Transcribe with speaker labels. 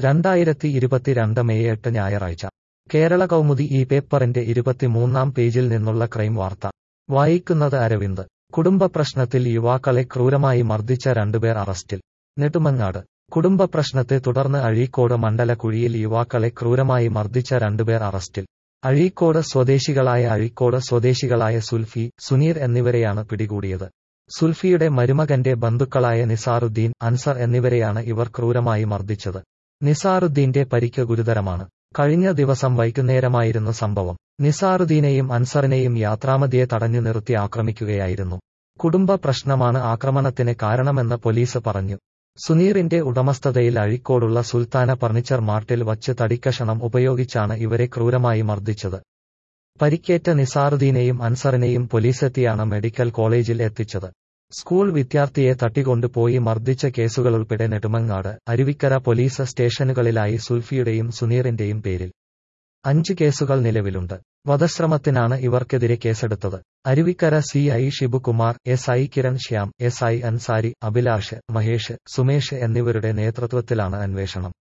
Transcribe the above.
Speaker 1: രണ്ടായിരത്തി ഇരുപത്തിരണ്ട് മെയ് എട്ട് ഞായറാഴ്ച കേരള കൗമുദി ഈ പേപ്പറിന്റെ ഇരുപത്തിമൂന്നാം പേജിൽ നിന്നുള്ള ക്രൈം വാർത്ത വായിക്കുന്നത് അരവിന്ദ് കുടുംബ പ്രശ്നത്തിൽ യുവാക്കളെ ക്രൂരമായി മർദ്ദിച്ച രണ്ടുപേർ അറസ്റ്റിൽ നെടുമങ്ങാട് കുടുംബ പ്രശ്നത്തെ തുടർന്ന് അഴീക്കോട് മണ്ഡലക്കുഴിയിൽ യുവാക്കളെ ക്രൂരമായി മർദ്ദിച്ച രണ്ടുപേർ അറസ്റ്റിൽ അഴീക്കോട് സ്വദേശികളായ അഴീക്കോട് സ്വദേശികളായ സുൽഫി സുനീർ എന്നിവരെയാണ് പിടികൂടിയത് സുൽഫിയുടെ മരുമകന്റെ ബന്ധുക്കളായ നിസാറുദ്ദീൻ അൻസർ എന്നിവരെയാണ് ഇവർ ക്രൂരമായി മർദ്ദിച്ചത് നിസാറുദ്ദീന്റെ പരിക്ക് ഗുരുതരമാണ് കഴിഞ്ഞ ദിവസം വൈകുന്നേരമായിരുന്നു സംഭവം നിസാറുദ്ദീനെയും അൻസറിനെയും യാത്രാമതിയെ തടഞ്ഞു നിർത്തി ആക്രമിക്കുകയായിരുന്നു കുടുംബ പ്രശ്നമാണ് ആക്രമണത്തിന് കാരണമെന്ന് പോലീസ് പറഞ്ഞു സുനീറിന്റെ ഉടമസ്ഥതയിൽ അഴീക്കോടുള്ള സുൽത്താന ഫർണിച്ചർ മാർട്ടിൽ വച്ച് തടിക്കഷണം ഉപയോഗിച്ചാണ് ഇവരെ ക്രൂരമായി മർദ്ദിച്ചത് പരിക്കേറ്റ നിസാറുദ്ദീനെയും അൻസറിനെയും പോലീസെത്തിയാണ് മെഡിക്കൽ കോളേജിൽ എത്തിച്ചത് സ്കൂൾ വിദ്യാർത്ഥിയെ തട്ടിക്കൊണ്ടുപോയി മർദ്ദിച്ച കേസുകളുൾപ്പെടെ നെടുമങ്ങാട് അരുവിക്കര പോലീസ് സ്റ്റേഷനുകളിലായി സുൽഫിയുടെയും സുനീറിന്റെയും പേരിൽ അഞ്ച് കേസുകൾ നിലവിലുണ്ട് വധശ്രമത്തിനാണ് ഇവർക്കെതിരെ കേസെടുത്തത് Aruvikkara C I Shibukumar S I Kiran Shyam S I Ansari Abhilash Mahesh Sumesh എന്നിവരുടെ നേതൃത്വത്തിലാണ് അന്വേഷണം